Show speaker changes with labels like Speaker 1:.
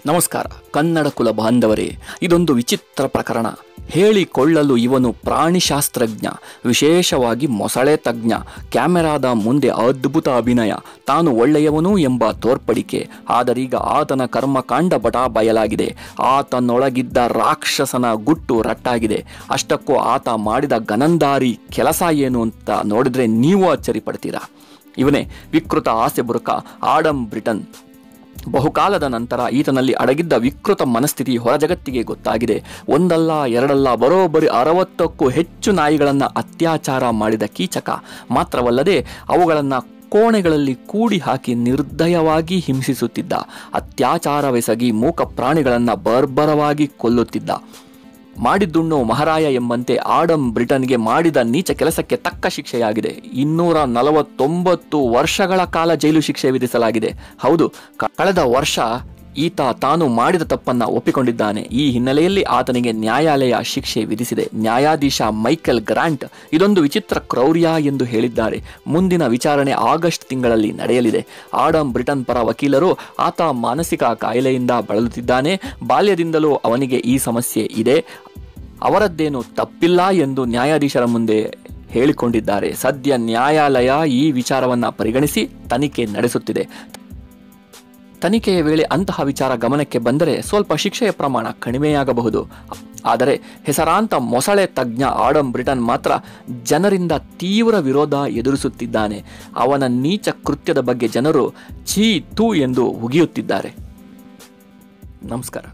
Speaker 1: ನಮಸ್ಕಾರ ಕನ್ನಡ ಕುಲ ಬಾಂಧವರೇ ಇದೊಂದು ವಿಚಿತ್ರ ಪ್ರಕರಣ ಹೇಳಿಕೊಳ್ಳಲು ಇವನು ಪ್ರಾಣಿಶಾಸ್ತ್ರಜ್ಞ ವಿಶೇಷವಾಗಿ ಮೊಸಳೆ ತಜ್ಞ ಕ್ಯಾಮೆರಾದ ಮುಂದೆ ಅದ್ಭುತ ಅಭಿನಯ ತಾನು ಒಳ್ಳೆಯವನು ಎಂಬ ತೋರ್ಪಡಿಕೆ ಆದರೀಗ ಆತನ ಕರ್ಮಕಾಂಡ ಬಟಾ ಬಯಲಾಗಿದೆ ಆತನೊಳಗಿದ್ದ ರಾಕ್ಷಸನ ಗುಟ್ಟು ರಟ್ಟಾಗಿದೆ ಅಷ್ಟಕ್ಕೂ ಆತ ಮಾಡಿದ ಗನಂದಾರಿ ಕೆಲಸ ಏನು ಅಂತ ನೋಡಿದ್ರೆ ನೀವು ಅಚ್ಚರಿ ಪಡ್ತೀರಾ ಇವನೇ ವಿಕೃತ ಆಸೆ ಬುರುಕ ಆಡಮ್ ಬ್ರಿಟನ್ ಬಹುಕಾಲದ ನಂತರ ಈತನಲ್ಲಿ ಅಡಗಿದ್ದ ವಿಕೃತ ಮನಸ್ಥಿತಿ ಹೊರಜಗತ್ತಿಗೆ ಗೊತ್ತಾಗಿದೆ ಒಂದಲ್ಲ ಎರಡಲ್ಲ ಬರೋಬ್ಬರಿ ಅರವತ್ತಕ್ಕೂ ಹೆಚ್ಚು ನಾಯಿಗಳನ್ನು ಅತ್ಯಾಚಾರ ಮಾಡಿದ ಕೀಚಕ ಮಾತ್ರವಲ್ಲದೆ ಅವುಗಳನ್ನು ಕೋಣೆಗಳಲ್ಲಿ ಕೂಡಿ ಹಾಕಿ ನಿರ್ದಯವಾಗಿ ಹಿಂಸಿಸುತ್ತಿದ್ದ ಅತ್ಯಾಚಾರವೆಸಗಿ ಮೂಕ ಪ್ರಾಣಿಗಳನ್ನು ಬರ್ಬರವಾಗಿ ಕೊಲ್ಲುತ್ತಿದ್ದ ಮಾಡಿದ್ದುಣ್ಣು ಮಹಾರಾಯ ಎಂಬಂತೆ ಆಡಮ್ ಬ್ರಿಟನ್ಗೆ ಮಾಡಿದ ನೀಚ ಕೆಲಸಕ್ಕೆ ತಕ್ಕ ಶಿಕ್ಷೆಯಾಗಿದೆ ಇನ್ನೂರ ನಲವತ್ತೊಂಬತ್ತು ವರ್ಷಗಳ ಕಾಲ ಜೈಲು ಶಿಕ್ಷೆ ವಿಧಿಸಲಾಗಿದೆ ಹೌದು ಕ- ಕಳೆದ ವರ್ಷ ಈತ ತಾನು ಮಾಡಿದ ತಪ್ಪನ್ನ ಒಪ್ಪಿಕೊಂಡಿದ್ದಾನೆ ಈ ಹಿನ್ನೆಲೆಯಲ್ಲಿ ಆತನಿಗೆ ನ್ಯಾಯಾಲಯ ಶಿಕ್ಷೆ ವಿಧಿಸಿದೆ ನ್ಯಾಯಾಧೀಶ ಮೈಕೆಲ್ ಗ್ರಾಂಟ್ ಇದೊಂದು ವಿಚಿತ್ರ ಕ್ರೌರ್ಯ ಎಂದು ಹೇಳಿದ್ದಾರೆ ಮುಂದಿನ ವಿಚಾರಣೆ ಆಗಸ್ಟ್ ತಿಂಗಳಲ್ಲಿ ನಡೆಯಲಿದೆ ಆಡಮ್ ಬ್ರಿಟನ್ ಪರ ವಕೀಲರು ಆತ ಮಾನಸಿಕ ಕಾಯಿಲೆಯಿಂದ ಬಳಲುತ್ತಿದ್ದಾನೆ ಬಾಲ್ಯದಿಂದಲೂ ಅವನಿಗೆ ಈ ಸಮಸ್ಯೆ ಇದೆ ಅವರದ್ದೇನು ತಪ್ಪಿಲ್ಲ ಎಂದು ನ್ಯಾಯಾಧೀಶರ ಮುಂದೆ ಹೇಳಿಕೊಂಡಿದ್ದಾರೆ ಸದ್ಯ ನ್ಯಾಯಾಲಯ ಈ ವಿಚಾರವನ್ನ ಪರಿಗಣಿಸಿ ತನಿಖೆ ನಡೆಸುತ್ತಿದೆ ತನಿಖೆಯ ವೇಳೆ ಅಂತಹ ವಿಚಾರ ಗಮನಕ್ಕೆ ಬಂದರೆ ಸ್ವಲ್ಪ ಶಿಕ್ಷೆಯ ಪ್ರಮಾಣ ಕಡಿಮೆಯಾಗಬಹುದು ಆದರೆ ಹೆಸರಾಂತ ಮೊಸಳೆ ತಜ್ಞ ಆಡಮ್ ಬ್ರಿಟನ್ ಮಾತ್ರ ಜನರಿಂದ ತೀವ್ರ ವಿರೋಧ ಎದುರಿಸುತ್ತಿದ್ದಾನೆ ಅವನ ನೀಚ ಕೃತ್ಯದ ಬಗ್ಗೆ ಜನರು ಛೀ ತೂ ಎಂದು ಉಗಿಯುತ್ತಿದ್ದಾರೆ ನಮಸ್ಕಾರ